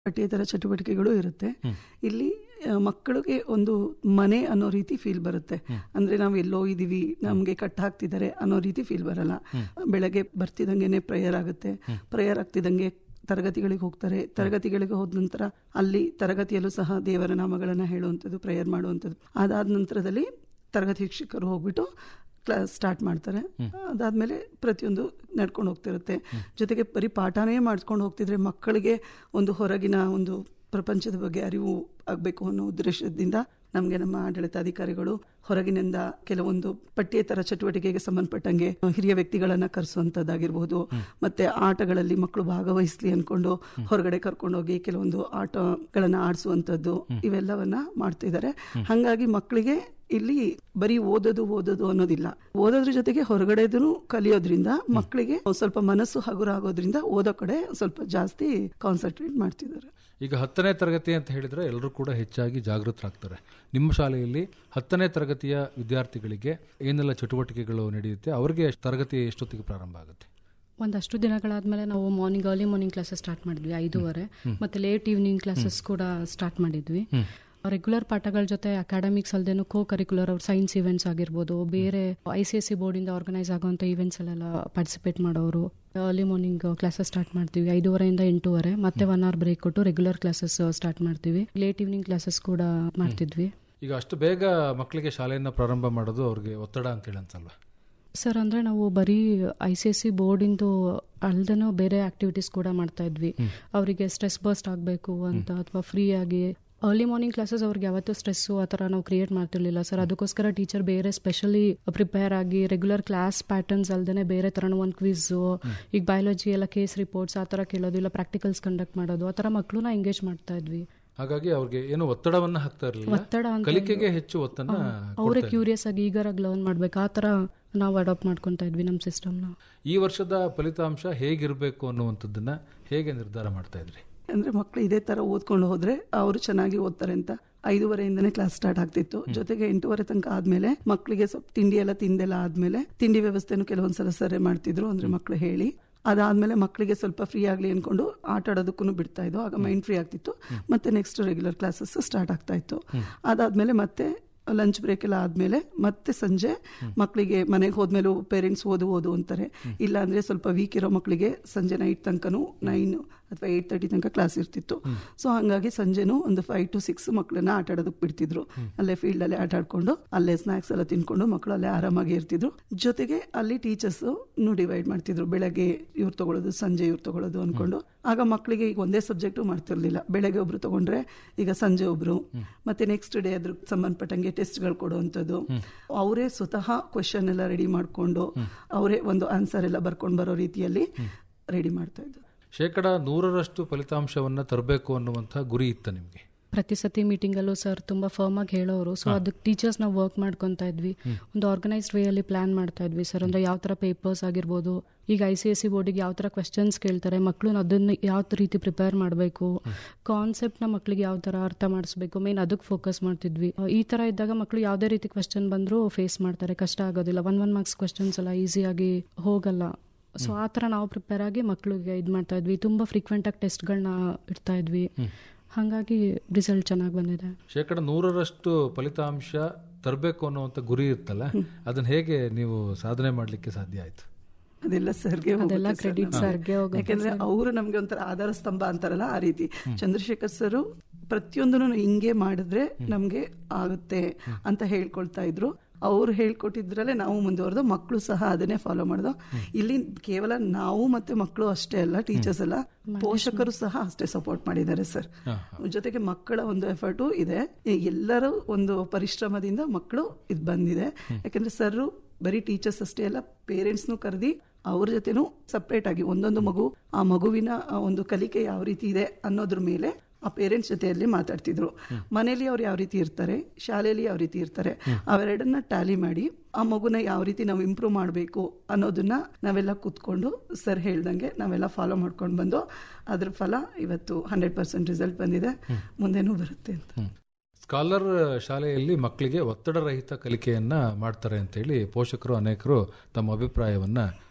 ಪಠ್ಯೇತರ ಚಟುವಟಿಕೆಗಳು ಇರುತ್ತೆ ಇಲ್ಲಿ ಆ, ಮಕ್ಕಳಿಗೆ ಒಂದು ಮನೆ ಅನ್ನೋ ರೀತಿ ಫೀಲ್ ಬರುತ್ತೆ ಅಂದ್ರೆ ನಾವು ಎಲ್ಲೋ ಇದೀವಿ ನಮ್ಗೆ ಕಟ್ ಹಾಕ್ತಿದ್ದಾರೆ ಅನ್ನೋ ರೀತಿ ಫೀಲ್ ಬರಲ್ಲ ಬೆಳಗ್ಗೆ ಬರ್ತಿದಂಗೆನೆ ಪ್ರೇಯರ್ ಆಗುತ್ತೆ ಪ್ರೇಯರ್ ಆಗ್ತಿದಂಗೆ ತರಗತಿಗಳಿಗೆ ಹೋಗ್ತಾರೆ ತರಗತಿಗಳಿಗೆ ಹೋದ ನಂತರ ಅಲ್ಲಿ ತರಗತಿಯಲ್ಲೂ ಸಹ ದೇವರ ನಾಮಗಳನ್ನ ಹೇಳುವಂಥದ್ದು ಪ್ರೇಯರ್ ಮಾಡುವಂಥದ್ದು ಅದಾದ ನಂತರದಲ್ಲಿ ತರಗತಿ ಶಿಕ್ಷಕರು ಹೋಗ್ಬಿಟ್ಟು ಕ್ಲಾಸ್ ಸ್ಟಾರ್ಟ್ ಮಾಡ್ತಾರೆ ಅದಾದ್ಮೇಲೆ ಪ್ರತಿಯೊಂದು ನಡ್ಕೊಂಡು ಹೋಗ್ತಿರುತ್ತೆ ಜೊತೆಗೆ ಬರೀ ಪಾಠನೇ ಮಾಡ್ಕೊಂಡು ಹೋಗ್ತಿದ್ರೆ ಮಕ್ಕಳಿಗೆ ಒಂದು ಹೊರಗಿನ ಒಂದು ಪ್ರಪಂಚದ ಬಗ್ಗೆ ಅರಿವು ಆಗಬೇಕು ಅನ್ನೋ ಉದ್ದೇಶದಿಂದ ನಮಗೆ ನಮ್ಮ ಆಡಳಿತಾಧಿಕಾರಿಗಳು ಹೊರಗಿನಿಂದ ಕೆಲವೊಂದು ಪಠ್ಯೇತರ ಚಟುವಟಿಕೆಗೆ ಸಂಬಂಧಪಟ್ಟಂಗೆ ಹಿರಿಯ ವ್ಯಕ್ತಿಗಳನ್ನ ಕರೆಸುವಂತದ್ದಾಗಿರ್ಬೋದು ಮತ್ತೆ ಆಟಗಳಲ್ಲಿ ಮಕ್ಕಳು ಭಾಗವಹಿಸ್ಲಿ ಅನ್ಕೊಂಡು ಹೊರಗಡೆ ಕರ್ಕೊಂಡೋಗಿ ಕೆಲವೊಂದು ಆಟಗಳನ್ನ ಆಡಿಸುವಂತದ್ದು ಇವೆಲ್ಲವನ್ನ ಮಾಡ್ತಿದ್ದಾರೆ ಹಂಗಾಗಿ ಮಕ್ಕಳಿಗೆ ಇಲ್ಲಿ ಬರೀ ಓದೋದು ಓದೋದು ಅನ್ನೋದಿಲ್ಲ ಓದೋದ್ರ ಜೊತೆಗೆ ಹೊರಗಡೆದೂ ಕಲಿಯೋದ್ರಿಂದ ಮಕ್ಕಳಿಗೆ ಒಂದ್ ಸ್ವಲ್ಪ ಮನಸ್ಸು ಹಗುರ ಆಗೋದ್ರಿಂದ ಓದೋ ಕಡೆ ಸ್ವಲ್ಪ ಜಾಸ್ತಿ ಕಾನ್ಸಂಟ್ರೇಟ್ ಮಾಡ್ತಿದ್ದಾರೆ ಈಗ ಹತ್ತನೇ ತರಗತಿ ಅಂತ ಹೇಳಿದ್ರೆ ಎಲ್ಲರೂ ಕೂಡ ಹೆಚ್ಚಾಗಿ ಜಾಗೃತರಾಗ್ತಾರೆ ನಿಮ್ಮ ಶಾಲೆಯಲ್ಲಿ ಹತ್ತನೇ ತರಗತಿಯ ವಿದ್ಯಾರ್ಥಿಗಳಿಗೆ ಏನೆಲ್ಲ ಚಟುವಟಿಕೆಗಳು ನಡೆಯುತ್ತೆ ಅವರಿಗೆ ತರಗತಿ ಎಷ್ಟೊತ್ತಿಗೆ ಪ್ರಾರಂಭ ಆಗುತ್ತೆ ಒಂದಷ್ಟು ದಿನಗಳಾದ್ಮೇಲೆ ನಾವು morning early morning classes start ಮಾಡಿದ್ವಿ ಐದೂವರೆ ಮತ್ತೆ ಲೇಟ್ ಈವ್ನಿಂಗ್ ಕ್ಲಾಸಸ್ ಕೂಡ ಸ್ಟಾರ್ಟ್ ಮಾಡಿದ್ವಿ ರೆಗ್ಯುಲರ್ ಪಾಠಗಳ ಜೊತೆ ಅಕಾಡೆಮಿಕ್ಸ್ ಅಲ್ದೇನು ಕೋ ಕರಿಕ್ಯುಲರ್ ಅವ್ರ ಸೈನ್ಸ್ ಇವೆಂಟ್ಸ್ ಆಗಿರ್ಬೋದು ಬೇರೆ I C S C board ಇಂದ ಆರ್ಗನೈಸ್ ಆಗುವಂತ ಇವೆಂಟ್ಸ್ ಅಲ್ಲೆಲ್ಲ ಪಾರ್ಟಿಸಿಪೇಟ್ ಮಾಡೋರು ಅರ್ಲಿ ಮಾರ್ನಿಂಗ್ ಕ್ಲಾಸಸ್ ಸ್ಟಾರ್ಟ್ ಮಾಡ್ತೀವಿ ಐದೂವರೆಯಿಂದ ಎಂಟೂವರೆ ಮತ್ತೆ ಒನ್ ಅವರ್ ಬ್ರೇಕ್ ಕೊಟ್ಟು ರೆಗ್ಯುಲರ್ ಕ್ಲಾಸಸ್ ಸ್ಟಾರ್ಟ್ ಮಾಡ್ತೀವಿ ಲೇಟ್ ಈವ್ನಿಂಗ್ ಕ್ಲಾಸಸ್ ಕೂಡ ಮಾಡ್ತಿದ್ವಿ ಈಗ ಅಷ್ಟು ಬೇಗ ಮಕ್ಕಳಿಗೆ ಶಾಲೆಯನ್ನು ಪ್ರಾರಂಭ ಮಾಡೋದು ಅವ್ರಿಗೆ ಒತ್ತಡ ಅಂತೇಳಿ ಅನ್ಸಲ್ವಾ ಸರ್ ಅಂದ್ರೆ ನಾವು ಬರೀ ಐ ಸಿ ಎಸ್ ಸಿ ಬೋರ್ಡಿಂದು ಅಲ್ದೇನೋ ಬೇರೆ ಆಕ್ಟಿವಿಟೀಸ್ ಕೂಡ ಮಾಡ್ತಾ ಇದ್ವಿ ಅವರಿಗೆ ಸ್ಟ್ರೆಸ್ ಬರ್ಸ್ಟ್ ಆಗಬೇಕು ಅಂತ ಅಥವಾ ಫ್ರೀ ಆಗಿ ಅರ್ಲಿ ಮಾರ್ನಿಂಗ್ ಕ್ಲಾಸಸ್ ಅವ್ರಿಗೆ ಯಾವತ್ತೂ ಸ್ಟ್ರೆಸ್ಸು ಆ ಥರ ನಾವು ಕ್ರಿಯೇಟ್ ಮಾಡ್ತಿರ್ಲಿಲ್ಲ ಸರ್ ಅದಕ್ಕೋಸ್ಕರ ಟೀಚರ್ ಬೇರೆ ಸ್ಪೆಷಲಿ ಪ್ರಿಪೇರ್ ಆಗಿ ರೆಗ್ಯುಲರ್ ಕ್ಲಾಸ್ ಪ್ಯಾಟರ್ನ್ಸ್ ಅಲ್ದೇನೆ ಬೇರೆ ಥರ ಒಂದು ಕ್ವಿಝು ಈಗ ಬಯಾಲಜಿ ಎಲ್ಲ ಕೇಸ್ ರಿಪೋರ್ಟ್ಸ್ ಆ ಥರ ಕೇಳೋದು ಇಲ್ಲ ಪ್ರಾಕ್ಟಿಕಲ್ಸ್ ಕಂಡಕ್ಟ್ ಮಾಡೋದು ಆ ಥರ ಮಕ್ಕಳನ್ನ ಎಂಗೇಜ್ ಮಾಡ್ತಾ ಇದ್ವಿ ಹಾಗಾಗಿ ಅವ್ರಿಗೆ ಏನು ಒತ್ತಡವನ್ನ ಹಾಕ್ತಾ ಇರಲಿಲ್ಲ ಒತ್ತಡ ಅಂತ ಕಲಿಕೆಗೆ ಹೆಚ್ಚು ಒತ್ತನ್ನ ಅವರೇ ಕ್ಯೂರಿಯಸ್ ಆಗಿ ಈಗರಾಗಿ ಲರ್ನ್ ಮಾಡ್ಬೇಕು ಆ ಥರ ನಾವು ಅಡಾಪ್ಟ್ ಮಾಡ್ಕೊತಾ ಇದ್ವಿ ನಮ್ಮ ಸಿಸ್ಟಮ್ನ ಈ ವರ್ಷದ ಫಲಿತಾಂಶ ಹೇಗಿರಬೇಕು ಅನ್ನುವಂಥದ್ದನ್ನ ಹೇಗೆ ನಿರ್ಧಾರ ಮಾಡ್ತಾ ಇದ್ರಿ ಅಂದ್ರೆ ಮಕ್ಕಳು ಇದೇ ತರ ಓದ್ಕೊಂಡು ಹೋದ್ರೆ ಅವರು ಚೆನ್ನಾಗಿ ಓದ್ತಾರೆ ಅಂತ ಐದೂವರೆಯಿಂದನೇ ಕ್ಲಾಸ್ ಸ್ಟಾರ್ಟ್ ಆಗ್ತಿತ್ತು ಜೊತೆಗೆ ಎಂಟೂವರೆ ತನಕ ಆದ್ಮೇಲೆ ಮಕ್ಕಳಿಗೆ ಸ್ವಲ್ಪ ತಿಂಡಿ ಎಲ್ಲ ತಿಂದೆಲ್ಲ ಆದ್ಮೇಲೆ ತಿಂಡಿ ವ್ಯವಸ್ಥೆನೂ ಕೆಲವೊಂದ್ಸಲ ಸರಿ ಮಾಡ್ತಿದ್ರು ಅಂದ್ರೆ ಮಕ್ಕಳು ಹೇಳಿ ಅದಾದ್ಮೇಲೆ ಮಕ್ಕಳಿಗೆ ಸ್ವಲ್ಪ ಫ್ರೀ ಆಗ್ಲಿ ಅನ್ಕೊಂಡು ಆಟ ಆಡೋದಕ್ಕೂ ಬಿಡ್ತಾ ಇದ್ದು ಆಗ ಮೈಂಡ್ ಫ್ರೀ ಆಗ್ತಿತ್ತು ಮತ್ತೆ ನೆಕ್ಸ್ಟ್ ರೆಗ್ಯುಲರ್ ಕ್ಲಾಸಸ್ ಸ್ಟಾರ್ಟ್ ಆಗ್ತಾ ಇತ್ತು ಅದಾದ್ಮೇಲೆ ಮತ್ತೆ ಲಂಚ್ ಬ್ರೇಕ್ ಎಲ್ಲ ಆದ್ಮೇಲೆ ಮತ್ತೆ ಸಂಜೆ ಮಕ್ಕಳಿಗೆ ಮನೆಗೆ ಹೋದ್ಮೇಲೂ ಪೇರೆಂಟ್ಸ್ ಓದು ಓದು ಅಂತಾರೆ ಇಲ್ಲ ಅಂದ್ರೆ ಸ್ವಲ್ಪ ವೀಕ್ ಇರೋ ಮಕ್ಕಳಿಗೆ ಸಂಜೆ ನೈಟ್ ತನಕನೂ ನೈನ್ ಅಥವಾ ಏಟ್ ತರ್ಟಿ ತನಕ ಕ್ಲಾಸ್ ಇರ್ತಿತ್ತು ಸೊ ಹಂಗಾಗಿ ಸಂಜೆನೂ ಒಂದು ಫೈವ್ ಟು ಸಿಕ್ಸ್ ಮಕ್ಕಳನ್ನ ಆಟ ಆಡೋದಕ್ಕೆ ಬಿಡ್ತಿದ್ರು ಅಲ್ಲೇ ಫೀಲ್ಡ್ ಅಲ್ಲೇ ಆಟ ಆಡ್ಕೊಂಡು ಅಲ್ಲೇ ಸ್ನಾಕ್ಸ್ ಎಲ್ಲ ತಿನ್ಕೊಂಡು ಮಕ್ಕಳು ಅಲ್ಲೇ ಆರಾಮಾಗಿ ಇರ್ತಿದ್ರು ಜೊತೆಗೆ ಅಲ್ಲಿ ಟೀಚರ್ಸ್ ಡಿವೈಡ್ ಮಾಡ್ತಿದ್ರು ಬೆಳಗ್ಗೆ ಇವ್ರು ತಗೊಳ್ಳೋದು ಸಂಜೆ ಇವ್ರು ತಗೊಳ್ಳೋದು ಅನ್ಕೊಂಡು ಆಗ ಮಕ್ಕಳಿಗೆ ಈಗ ಒಂದೇ ಸಬ್ಜೆಕ್ಟು ಮಾಡ್ತಿರ್ಲಿಲ್ಲ ಬೆಳಗ್ಗೆ ಒಬ್ರು ತಗೊಂಡ್ರೆ ಈಗ ಸಂಜೆ ಒಬ್ರು ಮತ್ತೆ ನೆಕ್ಸ್ಟ್ ಡೇ ಅದ್ರ ಸಂಬಂಧಪಟ್ಟಂಗೆ ಟೆಸ್ಟ್ಗಳು ಕೊಡುವಂಥದ್ದು ಅವರೇ ಸ್ವತಃ ಕ್ವಶನ್ ಎಲ್ಲ ರೆಡಿ ಮಾಡ್ಕೊಂಡು ಅವರೇ ಒಂದು ಆನ್ಸರ್ ಎಲ್ಲ ಬರ್ಕೊಂಡು ಬರೋ ರೀತಿಯಲ್ಲಿ ರೆಡಿ ಮಾಡ್ತಾ ಇದ್ರು ಶೇಕಡ ನೂರರಷ್ಟು ಫಲಿತಾಂಶವನ್ನ ತರಬೇಕು ಅನ್ನುವಂಥ ಗುರಿ ಇತ್ತ ನಿಮಗೆ ಪ್ರತಿ ಸತಿ ಮೀಟಿಂಗ್ ಅಲ್ಲೂ ಸರ್ ತುಂಬಾ ಫರ್ಮ್ ಆಗಿ ಹೇಳೋರು ಸೊ ಅದಕ್ಕೆ ಟೀಚರ್ಸ್ ನಾವು ವರ್ಕ್ ಮಾಡ್ಕೊಂತಾ ಇದ್ವಿ ಒಂದು ಆರ್ಗನೈಸ್ಡ್ ವೇ ಅಲ್ಲಿ ಪ್ಲಾನ್ ಮಾಡ್ತಾ ಇದ್ವಿ ಸರ್ ಅಂದ್ರೆ ಯಾವ ತರ ಪೇಪರ್ಸ್ ಆಗಿರ್ಬೋದು ಈಗ ಐ ಸಿ ಎಸ್ ಸಿ ಬೋರ್ಡಿಗೆ ಯಾವ ತರ ಕ್ವೆಶನ್ಸ್ ಕೇಳ್ತಾರೆ ಮಕ್ಕಳು ಅದನ್ನ ಯಾವ ರೀತಿ ಪ್ರಿಪೇರ್ ಮಾಡಬೇಕು ಕಾನ್ಸೆಪ್ಟ್ ನ ಮಕ್ಕಳಿಗೆ ಯಾವ ತರ ಅರ್ಥ ಮಾಡಿಸ್ಬೇಕು ಮೇನ್ ಅದಕ್ಕೆ ಫೋಕಸ್ ಮಾಡ್ತಿದ್ವಿ ಈ ತರ ಇದ್ದಾಗ ಮಕ್ಕಳು ಯಾವುದೇ ರೀತಿ ಕ್ವೆಶನ್ ಬಂದರೂ ಫೇಸ್ ಮಾಡ್ತಾರೆ ಕಷ್ಟ ಆಗೋದಿಲ್ಲ ಒನ್ ಒನ್ ಮಾರ್ಕ್ಸ್ ಕ್ವೆಶನ್ಸ್ ಎಲ್ಲ ಈಸಿಯಾಗಿ ಹೋಗಲ್ಲ ಸೊ ಆ ಥರ ನಾವು ಪ್ರಿಪೇರ್ ಆಗಿ ಮಕ್ಕಳಿಗೆ ಇದು ಮಾಡ್ತಾ ಇದ್ವಿ ತುಂಬ ಫ್ರೀಕ್ವೆಂಟ್ ಆಗಿ ಟೆಸ್ಟ್ಗಳನ್ನ ಇಡ್ತಾ ಇದ್ವಿ ಹಾಗಾಗಿ ರಿಸಲ್ಟ್ ಚೆನ್ನಾಗಿ ಬಂದಿದೆ ಶೇಕಡ ನೂರರಷ್ಟು ಫಲಿತಾಂಶ ತರಬೇಕು ಅನ್ನುವಂಥ ಗುರಿ ಇರ್ತಲ್ಲ ಅದನ್ನ ಹೇಗೆ ನೀವು ಸಾಧನೆ ಮಾಡಲಿಕ್ಕೆ ಸಾಧ್ಯ ಆಯ್ತು ಅದೆಲ್ಲ ಸರ್ಗೆ ಅದೆಲ್ಲ ಹೋಗುತ್ತೆ ಸರ್ credit ನಮ್ಗೆ. ಸರ್ಗೆ ಹೋಗುತ್ತೆ ಯಾಕಂದ್ರೆ ಅವರು ನಮ್ಗೆ ಒಂಥರ ಆಧಾರ ಸ್ತಂಭ ಅಂತಾರಲ್ಲ ಆ ರೀತಿ ಚಂದ್ರಶೇಖರ್ ಸರ್ ಪ್ರತಿಯೊಂದನ್ನು ಹಿಂಗೆ ಮಾಡಿದ್ರೆ ನಮ್ಗೆ ಆಗುತ್ತೆ ಅಂತ ಹೇಳ್ಕೊಳ್ತಾ ಇದ್ರು ಅವ್ರು ಹೇಳ್ಕೊಟ್ಟಿದ್ರಲ್ಲೇ ನಾವು ಮುಂದುವರೆದು ಮಕ್ಕಳು ಸಹ ಅದನ್ನೇ ಫಾಲೋ ಮಾಡ್ದು ಇಲ್ಲಿ ಕೇವಲ ನಾವು ಮತ್ತೆ ಮಕ್ಕಳು ಅಷ್ಟೇ ಅಲ್ಲ ಟೀಚರ್ಸ್ ಅಲ್ಲ ಪೋಷಕರು ಸಹ ಅಷ್ಟೇ ಸಪೋರ್ಟ್ ಮಾಡಿದ್ದಾರೆ ಸರ್ ಜೊತೆಗೆ ಮಕ್ಕಳ ಒಂದು ಎಫರ್ಟು ಇದೆ ಈ ಎಲ್ಲರೂ ಒಂದು ಪರಿಶ್ರಮದಿಂದ ಮಕ್ಕಳು ಇದು ಬಂದಿದೆ ಯಾಕಂದ್ರೆ ಸರ್ ಬರೀ ಟೀಚರ್ಸ್ ಅಷ್ಟೇ ಅಲ್ಲ ಪೇರೆಂಟ್ಸ್ನು ಕರೆದಿ ಅವ್ರ ಜೊತೆನೂ ಸಪ್ರೇಟ್ ಆಗಿ ಒಂದೊಂದು ಮಗು ಆ ಮಗುವಿನ ಆ ಒಂದು ಕಲಿಕೆ ಯಾವ ರೀತಿ ಇದೆ ಅನ್ನೋದ್ರ ಮೇಲೆ ಆ ಪೇರೆಂಟ್ಸ್ ಜೊತೆಯಲ್ಲಿ ಮಾತಾಡ್ತಿದ್ರು ಮನೇಲಿ ಅವ್ರು ಯಾವ ರೀತಿ ಇರ್ತಾರೆ ಶಾಲೆಯಲ್ಲಿ ಯಾವ ರೀತಿ ಇರ್ತಾರೆ ಅವೆರಡನ್ನ ಟ್ಯಾಲಿ ಮಾಡಿ ಆ ಮಗುನ ಯಾವ ರೀತಿ ನಾವು ಇಂಪ್ರೂವ್ ಮಾಡಬೇಕು ಅನ್ನೋದನ್ನ ನಾವೆಲ್ಲ ಕೂತ್ಕೊಂಡು ಸರ್ ಹೇಳ್ದಂಗೆ ನಾವೆಲ್ಲ ಫಾಲೋ ಮಾಡ್ಕೊಂಡು ಬಂದು ಅದ್ರ ಫಲ ಇವತ್ತು ಹಂಡ್ರೆಡ್ ಪರ್ಸೆಂಟ್ ರಿಸಲ್ಟ್ ಬಂದಿದೆ ಮುಂದೆನೂ ಬರುತ್ತೆ ಅಂತ ಸ್ಕಾಲರ್ ಶಾಲೆಯಲ್ಲಿ ಮಕ್ಕಳಿಗೆ ಒತ್ತಡ ರಹಿತ ಕಲಿಕೆಯನ್ನ ಮಾಡ್ತಾರೆ ಅಂತೇಳಿ ಪೋಷಕರು ಅನೇಕರು ತಮ್ಮ ಅಭಿಪ್ರಾಯವನ್ನ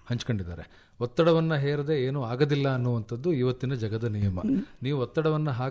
ಹಂಚ್ಕೊಂಡಿದ್ದಾರೆ ಒತ್ತಡವನ್ನ ಹೇರದೆ ಏನೂ ಆಗದಿಲ್ಲ ಅನ್ನುವಂಥದ್ದು ಇವತ್ತಿನ ಜಗದ ನಿಯಮ ನೀವು ಒತ್ತಡವನ್ನ